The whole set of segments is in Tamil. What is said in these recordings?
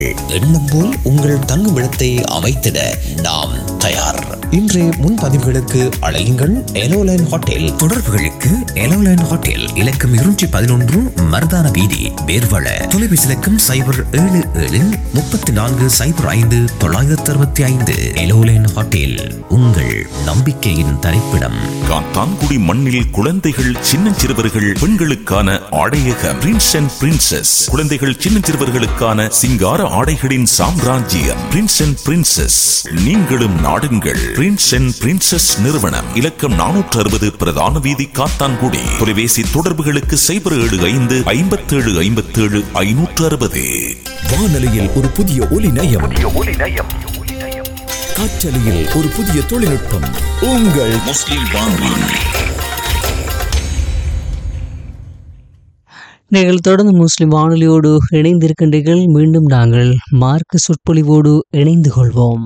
எண்ணம் போல் உங்கள் தங்குமிடத்தை அமைத்திட நாம் தயார் இன்றைய முன்பதிவுகளுக்கு அழையுங்கள் எலோலைன் ஹோட்டல் தொடர்புகளுக்கு எலோலைன் ஹோட்டல் இலக்கம் இருநூற்றி பதினொன்று மருதான வீதி வேர்வள தொலைபேசி இலக்கம் சைபர் ஏழு ஏழு முப்பத்தி நான்கு சைபர் ஐந்து தொள்ளாயிரத்தி அறுபத்தி ஐந்து எலோலைன் ஹோட்டல் உங்கள் நம்பிக்கையின் தரிப்பிடம் காத்தான்குடி மண்ணில் குழந்தைகள் சின்னஞ்சிறுவர்கள் பெண்களுக்கான ஆடையக பிரின்ஸ் அண்ட் பிரின்சஸ் குழந்தைகள் சின்னஞ்சிறுவர்களுக்கான சிங்கார ஆடைகளின் சாம்ராஜ்யம் பிரின்ஸ் அண்ட் பிரின்சஸ் நீங்களும் நாடுங்கள் பிரின்ஸ் அண்ட் பிரின்சஸ் நிறுவனம் இலக்கம் நானூற்று அறுபது பிரதான வீதி காத்தான்குடி தொலைபேசி தொடர்புகளுக்கு சைபர் ஏழு ஐந்து ஐம்பத்தேழு ஐம்பத்தேழு ஐநூற்று அறுபது வானொலியில் ஒரு புதிய ஒலி நயம் காற்றலையில் ஒரு புதிய தொழில்நுட்பம் உங்கள் முஸ்லிம் வானொலி நீங்கள் தொடர்ந்து முஸ்லிம் வானொலியோடு இணைந்திருக்கின்றீர்கள் மீண்டும் நாங்கள் மார்க்க சொற்பொழிவோடு இணைந்து கொள்வோம்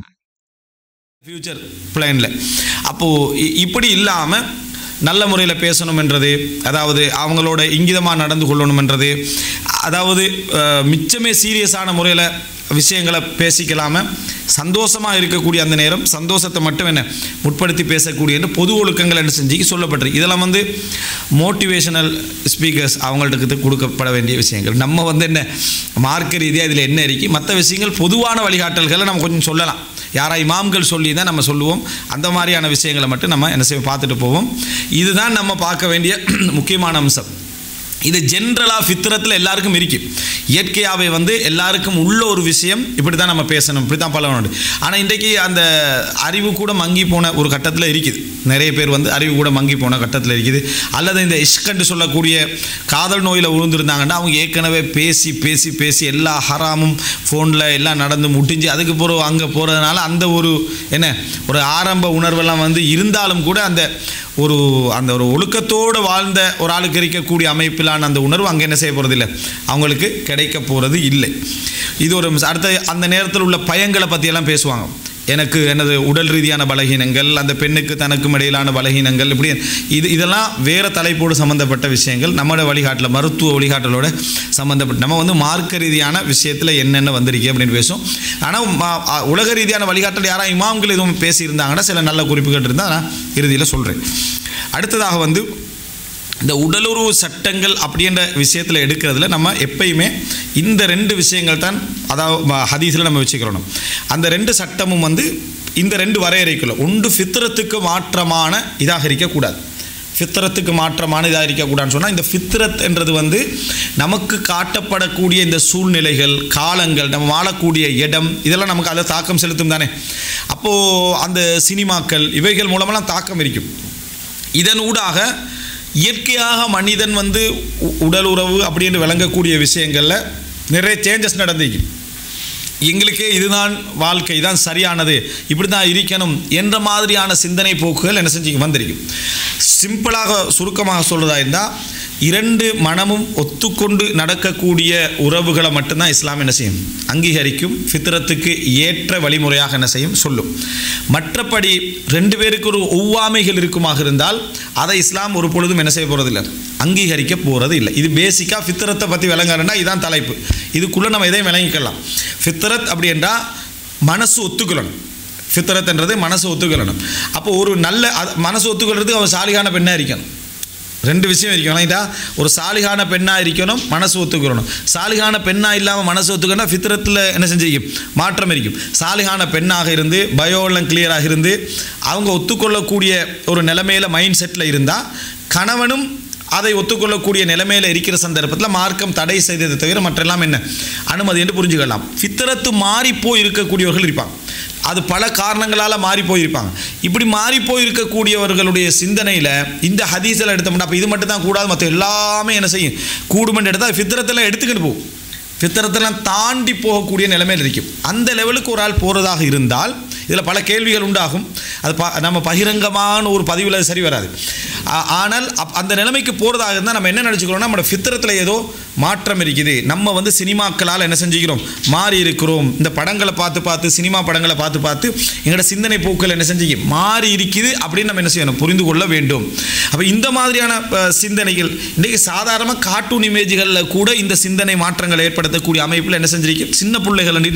ஃப்யூச்சர் பிளானில் அப்போது இப்படி இல்லாமல் நல்ல முறையில் பேசணுமென்றது அதாவது அவங்களோட இங்கிதமாக நடந்து கொள்ளணுமென்றது அதாவது அஹ், மிச்சமே சீரியஸான முறையில் விஷயங்களை பேசிக்கலாம சந்தோஷமாக இருக்கக்கூடிய அந்த நேரம் சந்தோஷத்தை மட்டும் என்ன முற்படுத்தி பேசக்கூடிய என்று பொது ஒழுக்கங்கள் என்ன செஞ்சு சொல்லப்பட்டிருக்கு இதெல்லாம் வந்து மோட்டிவேஷனல் ஸ்பீக்கர்ஸ் அவங்கள்ட்ட கொடுக்கப்பட வேண்டிய விஷயங்கள் நம்ம வந்து என்ன மார்க்க ரீதியாக இதில் என்ன இருக்கு மற்ற விஷயங்கள் பொதுவான வழிகாட்டல்களை நம்ம கொஞ்சம் சொல்லலாம் யாரா இமாம்கள் சொல்லி தான் நம்ம சொல்லுவோம் அந்த மாதிரியான விஷயங்களை மட்டும் நம்ம என்ன செய்வோம் பார்த்துட்டு போவோம் இதுதான் நம்ம பார்க்க வேண்டிய முக்கியமான அம்சம் இது ஜென்ரலாக ஃபித்ரத்தில் எல்லாருக்கும் இருக்கு இயற்கையாகவே வந்து எல்லாருக்கும் உள்ள ஒரு விஷயம் இப்படி தான் நம்ம பேசணும் இப்படி தான் பழகணும் ஆனால் இன்றைக்கு அந்த அறிவு கூட மங்கி போன ஒரு கட்டத்தில் இருக்குது நிறைய பேர் வந்து அறிவு கூட மங்கி போன கட்டத்தில் இருக்குது அல்லது இந்த இஷ்கண்டு சொல்லக்கூடிய காதல் நோயில் விழுந்திருந்தாங்கன்னா அவங்க ஏற்கனவே பேசி பேசி பேசி எல்லா ஹராமும் ஃபோனில் எல்லாம் நடந்து முடிஞ்சு அதுக்கு பிறகு அங்கே போகிறதுனால அந்த ஒரு என்ன ஒரு ஆரம்ப உணர்வெல்லாம் வந்து இருந்தாலும் கூட அந்த ஒரு அந்த ஒரு ஒழுக்கத்தோடு வாழ்ந்த ஒரு ஆளுக்கு இருக்கக்கூடிய அமைப்பிலான அந்த உணர்வு அங்கே என்ன செய்ய போகிறது இல்லை அவங்களுக்கு கிடைக்க போகிறது இல்லை இது ஒரு அடுத்த அந்த நேரத்தில் உள்ள பயங்களை பற்றியெல்லாம் பேசுவாங்க எனக்கு எனது உடல் ரீதியான பலகீனங்கள் அந்த பெண்ணுக்கு தனக்கும் இடையிலான பலகீனங்கள் இப்படி இது இதெல்லாம் வேறு தலைப்போடு சம்மந்தப்பட்ட விஷயங்கள் நம்மளோட வழிகாட்டில் மருத்துவ வழிகாட்டலோட சம்மந்தப்பட்ட நம்ம வந்து மார்க்க ரீதியான விஷயத்தில் என்னென்ன வந்திருக்கு அப்படின்னு பேசும் ஆனால் உலக ரீதியான வழிகாட்டல் யாராவது இமாம்கள் எதுவும் பேசியிருந்தாங்கன்னா சில நல்ல குறிப்புகள் இருந்தால் நான் இறுதியில் சொல்கிறேன் அடுத்ததாக வந்து இந்த உடலுறவு சட்டங்கள் அப்படின்ற விஷயத்தில் எடுக்கிறதுல நம்ம எப்பயுமே இந்த ரெண்டு விஷயங்கள் தான் அதாவது ஹதீஸில் நம்ம வச்சுக்கிறோம் அந்த ரெண்டு சட்டமும் வந்து இந்த ரெண்டு வரையறைக்குள்ள ஒன்று ஃபித்ரத்துக்கு மாற்றமான இதாக இருக்கக்கூடாது ஃபித்ரத்துக்கு மாற்றமான இதாக இருக்கக்கூடாதுன்னு சொன்னால் இந்த ஃபித்ரத் என்றது வந்து நமக்கு காட்டப்படக்கூடிய இந்த சூழ்நிலைகள் காலங்கள் நம்ம வாழக்கூடிய இடம் இதெல்லாம் நமக்கு அதை தாக்கம் செலுத்தும் தானே அப்போது அந்த சினிமாக்கள் இவைகள் மூலமெல்லாம் தாக்கம் இருக்கும் இதன் ஊடாக இயற்கையாக மனிதன் வந்து உ- உடல் உறவு அப்படின்னு விளங்கக்கூடிய விஷயங்களில் நிறைய சேஞ்சஸ் நடந்திருக்கு எங்களுக்கே இதுதான் வாழ்க்கை தான் சரியானது இப்படி தான் இருக்கணும் என்ற மாதிரியான சிந்தனை போக்குகள் என்ன செஞ்சு வந்திருக்கும் சிம்பிளாக சுருக்கமாக சொல்கிறதா இருந்தால் இரண்டு மனமும் ஒத்துக்கொண்டு நடக்கக்கூடிய உறவுகளை மட்டும்தான் இஸ்லாம் என்ன செய்யும் அங்கீகரிக்கும் ஃபித்ரத்துக்கு ஏற்ற வழிமுறையாக என்ன செய்யும் சொல்லும் மற்றபடி ரெண்டு பேருக்கு ஒரு ஒவ்வாமைகள் இருக்குமாக இருந்தால் அதை இஸ்லாம் ஒரு பொழுதும் என்ன செய்ய போகிறதில்லை அங்கீகரிக்க போகிறது இல்லை இது பேசிக்காக ஃபித்ரத்தை பற்றி விளங்கணும்னா இதுதான் தலைப்பு இதுக்குள்ளே நம்ம எதையும் விளங்கிக்கலாம் ஃபித்ரத் அப்படி என்றால் மனசு ஒத்துக்கொள்ளணும் ஃபித்ரத்ன்றது மனசு ஒத்துக்கொள்ளணும் அப்போ ஒரு நல்ல அது- மனசு ஒத்துக்கொள்றதுக்கு அவன் சாலிகான பெண்ணாக இருக்கணும் ரெண்டு விஷயம் இருக்கணும் ரைட்டா ஒரு சாலிகான பெண்ணாக இருக்கணும் மனசு ஒத்துக்கிறணும் சாலிகான பெண்ணாக இல்லாமல் மனசு ஒத்துக்கணும் ஃபித்ரத்தில் என்ன செஞ்சிருக்கும் மாற்றம் இருக்கும் சாலிகான பெண்ணாக இருந்து பயோலாம் கிளியராக இருந்து அவங்க ஒத்துக்கொள்ளக்கூடிய ஒரு நிலைமையில் மைண்ட் செட்டில் இருந்தால் கணவனும் அதை ஒத்துக்கொள்ளக்கூடிய நிலைமையில் இருக்கிற சந்தர்ப்பத்தில் மார்க்கம் தடை செய்ததை தவிர மற்றெல்லாம் என்ன அனுமதி என்று புரிஞ்சுக்கலாம் ஃபித்ரத்து மாறிப்போய் இருக்கக்கூடியவர்கள் இருப்பாங்க அது பல காரணங்களால் மாறி போயிருப்பாங்க இப்படி மாறி போயிருக்கக்கூடியவர்களுடைய சிந்தனையில் இந்த ஹதீஸில் எடுத்தோம்னா அப்போ இது மட்டும் தான் கூடாது மற்ற எல்லாமே என்ன செய்யும் கூடுமென்று எடுத்தால் ஃபித்ரத்தில் எடுத்துக்கிட்டு போகும் ஃபித்ரத்தெல்லாம் தாண்டி போகக்கூடிய நிலைமையில் இருக்கும் அந்த லெவலுக்கு ஒரு ஆள் போகிறதாக இருந்தால் இதில் பல கேள்விகள் உண்டாகும் அது ப நம்ம பகிரங்கமான ஒரு பதிவில் அது சரி வராது ஆ- ஆனால் அப் அந்த நிலைமைக்கு போகிறதாக இருந்தால் நம்ம என்ன நினச்சிக்கிறோம்னா நம்மளோட ஃபித்திரத்தில் ஏதோ மாற்றம் இருக்குது நம்ம வந்து சினிமாக்களால் என்ன செஞ்சுக்கிறோம் மாறி இருக்கிறோம் இந்த படங்களை பார்த்து பார்த்து சினிமா படங்களை பார்த்து பார்த்து எங்களோட சிந்தனை போக்கள் என்ன செஞ்சு மாறி இருக்குது அப்படின்னு நம்ம என்ன செய்யணும் புரிந்து கொள்ள வேண்டும் அப்போ இந்த மாதிரியான அஹ், சிந்தனைகள் இன்றைக்கு சாதாரணமாக கார்ட்டூன் இமேஜ்களில் கூட இந்த சிந்தனை மாற்றங்களை ஏற்படுத்தக்கூடிய அமைப்பில் என்ன செஞ்சிருக்கு சின்ன பிள்ளைகள்